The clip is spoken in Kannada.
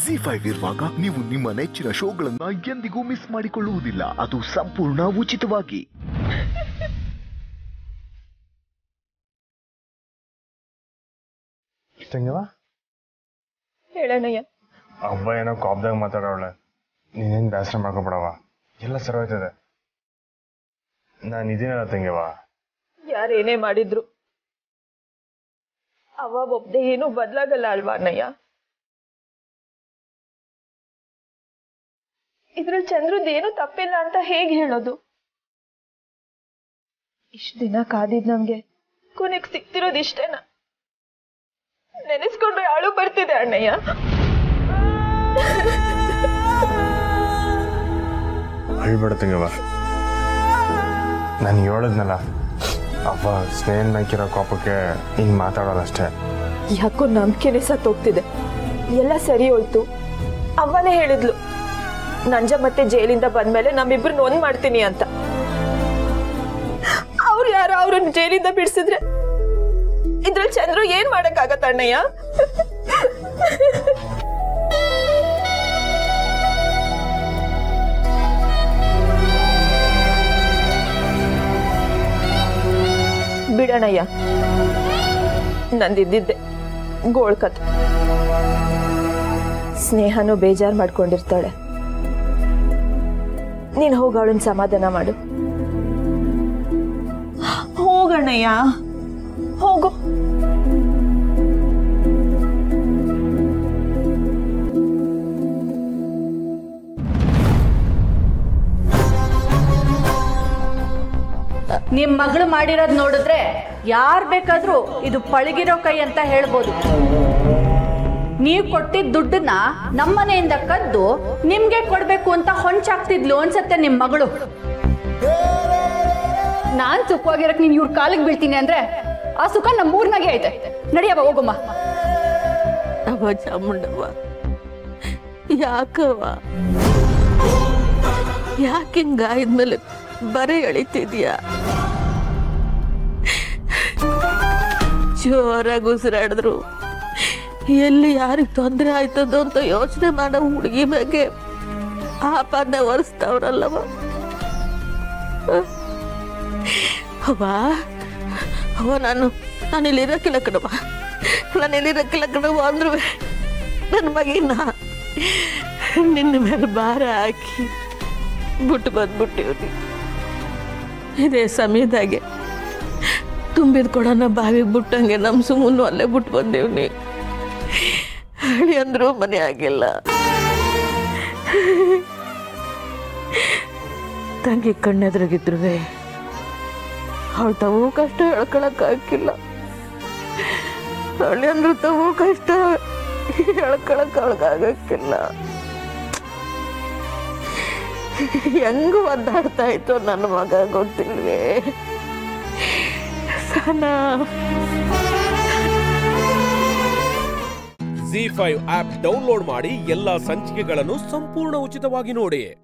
ಜಿ ಫೈವ್ ಇರುವಾಗ ನೀವು ನಿಮ್ಮ ನೆಚ್ಚಿನ ಶೋಗಳನ್ನ ಎಂದಿಗೂ ಮಿಸ್ ಮಾಡಿಕೊಳ್ಳುವುದಿಲ್ಲ ಅದು ಸಂಪೂರ್ಣ ಉಚಿತವಾಗಿ ತಂಗವ ಹೇಳಣ್ಣಯ್ಯ ಹಬ್ಬ ಏನೋ ಕಾಬ್ದಾಗ ಮಾತಾಡೋಳೆ ನೀನೇನು ಬೇಸರ ಮಾಡ್ಕೊಬಿಡವ ಎಲ್ಲ ಸರಿ ಹೋಯ್ತದೆ ನಾನು ಇದೀನಲ್ಲ ತಂಗವ ಯಾರೇನೇ ಮಾಡಿದ್ರು ಅವ ಒಬ್ದೆ ಏನು ಬದ್ಲಾಗಲ್ಲ ಅಲ್ವಾ ಅಣ್ಣಯ್ಯ ಇದ್ರಲ್ಲಿ ಚಂದ್ರದ್ ಏನು ತಪ್ಪಿಲ್ಲ ಅಂತ ಹೇಗ್ ಹೇಳೋದು ಇಷ್ಟ ದಿನ ಕಾದಿದ್ ನಮ್ಗೆ ಕೊನೆಗ್ ಸಿಕ್ತಿರೋದ್ ಇಷ್ಟೇನಾ ನೆನೆಸ್ಕೊಂಡ್ರೆ ಅಳು ಬರ್ತಿದೆ ಅಣ್ಣಯ್ಯ ಅಳ್ಬೇಡ ತಂಗವ ನಾನು ಹೇಳದ್ನಲ್ಲ ಅಪ್ಪ ಸ್ನೇಹನ್ ಮ್ಯಾಕಿರೋ ಕೋಪಕ್ಕೆ ಹಿಂಗೆ ಮಾತಾಡೋದಷ್ಟೇ ಯಾಕೋ ನಂಬಿಕೆನೆ ಸತ್ತೋಗ್ತಿದೆ ಎಲ್ಲ ಸರಿ ಹೋಯ್ತು ಅವನೇ ಹೇಳಿದ್ಲು ನಂಜ ಮತ್ತೆ ಜೈಲಿಂದ ಬಂದ್ಮೇಲೆ ನಮ್ಮಿಬ್ರನ್ನ ಒಂದ್ ಮಾಡ್ತೀನಿ ಅಂತ ಅವ್ರು ಯಾರೋ ಅವ್ರನ್ನ ಜೈಲಿಂದ ಬಿಡ್ಸಿದ್ರೆ ಇದ್ರಲ್ಲಿ ಚಂದ್ರು ಏನ್ ಮಾಡಕ್ಕಾಗತ್ತ ಅಣ್ಣಯ್ಯ ಬಿಡಣಯ್ಯ ನಂದಿದ್ದಿದ್ದೆ ಗೋಳ್ಕತ್ ಸ್ನೇಹನೂ ಬೇಜಾರ್ ಮಾಡ್ಕೊಂಡಿರ್ತಾಳೆ ನೀನ್ ಹೋಗ ಅವಳನ್ನ ಸಮಾಧಾನ ಮಾಡು ಹೋಗಣ್ಣಯ್ಯ ಹೋಗು ನಿಮ್ ಮಗಳು ಮಾಡಿರೋದ್ ನೋಡಿದ್ರೆ ಯಾರ್ ಬೇಕಾದ್ರೂ ಇದು ಪಳಗಿರೋ ಕೈ ಅಂತ ಹೇಳ್ಬೋದು ನೀವ್ ಕೊಟ್ಟಿದ್ ದುಡ್ಡನ್ನ ನಮ್ಮನೆಯಿಂದ ಕದ್ದು ನಿಮ್ಗೆ ಕೊಡ್ಬೇಕು ಅಂತ ಹೊಂಚಾಗ್ತಿದ್ಲು ಅನ್ಸತ್ತೆ ನಿಮ್ ಮಗಳು ನಾನ್ ಸುಖವಾಗಿರಕ್ ನೀನ್ ಇವ್ರ ಕಾಲಿಗೆ ಬೀಳ್ತೀನಿ ಅಂದ್ರೆ ಆ ಸುಖ ನಮ್ಮೂರ್ನಾಗೆ ಐತೆ ನಡಿಯವ ಹೋಗಮ್ಮ ಅವ ಚಾಮುಂಡವ್ವ ಯಾಕವ್ವ ಯಾಕೆ ಹಿಂಗಾದ್ಮೇಲೆ ಬರೀ ಎಳಿತಿದ್ಯಾ ಜೋರಾಗಿ ಉಸಿರಾಡಿದ್ರು ಎಲ್ಲಿ ಯಾರಿಗೆ ತೊಂದರೆ ಆಯ್ತದೋ ಅಂತ ಯೋಚನೆ ಮಾಡೋ ಹುಡುಗಿ ಬಗ್ಗೆ ಆಪಾದನೆ ಒರೆಸ್ತಾವ್ರಲ್ಲವ ಅವ್ವ ಅವ್ವ ನಾನು ನಾನು ಇಲ್ಲಿ ಇರೋಕ್ಕಿಲ್ಲ ಕಣವ್ವ ನಾನು ಇಲ್ಲಿ ಇರೋಕ್ಕಿಲ್ಲ ಕಣವ್ವ ಅಂದ್ರು ನನ್ನ ಮಗಿನ ನಿನ್ನ ಮೇಲೆ ಭಾರ ಹಾಕಿ ಬಿಟ್ಟು ಬಂದ್ಬಿಟ್ಟಿವ್ನಿ ಇದೇ ಸಮಯದಾಗೆ ತುಂಬಿದ ಕೊಡನ ಬಾವಿಗೆ ಬಿಟ್ಟಂಗೆ ನಮ್ಮ ಸುಮ್ಮನು ಅಲ್ಲೇ ಬಿಟ್ಟು ಬಂದೇವ್ನಿ ಹಳಿ ಅಂದ್ರೂ ಮನೆ ಆಗಿಲ್ಲ ತಂಗಿ ಕಣ್ಣೆದ್ರಾಗಿದ್ರು ಅವಳು ತವೂ ಕಷ್ಟ ಹೇಳ್ಕೊಳಕ್ಕಾಗಿಲ್ಲ ಹಳ್ಳಿ ಅಂದ್ರೂ ತವೂ ಕಷ್ಟ ಹೇಳ್ಕೊಳಕ್ ಅವಳಿಗಾಗಕ್ಕಿಲ್ಲ ಹೆಂಗ್ ಒದ್ದಾಡ್ತಾ ಇತ್ತು ನನ್ನ ಮಗ ಗೊತ್ತಿಲ್ವೇ ಸನಾ ಜಿ ಫೈವ್ ಆಪ್ ಡೌನ್ಲೋಡ್ ಮಾಡಿ ಎಲ್ಲಾ ಸಂಚಿಕೆಗಳನ್ನು ಸಂಪೂರ್ಣ ಉಚಿತವಾಗಿ ನೋಡಿ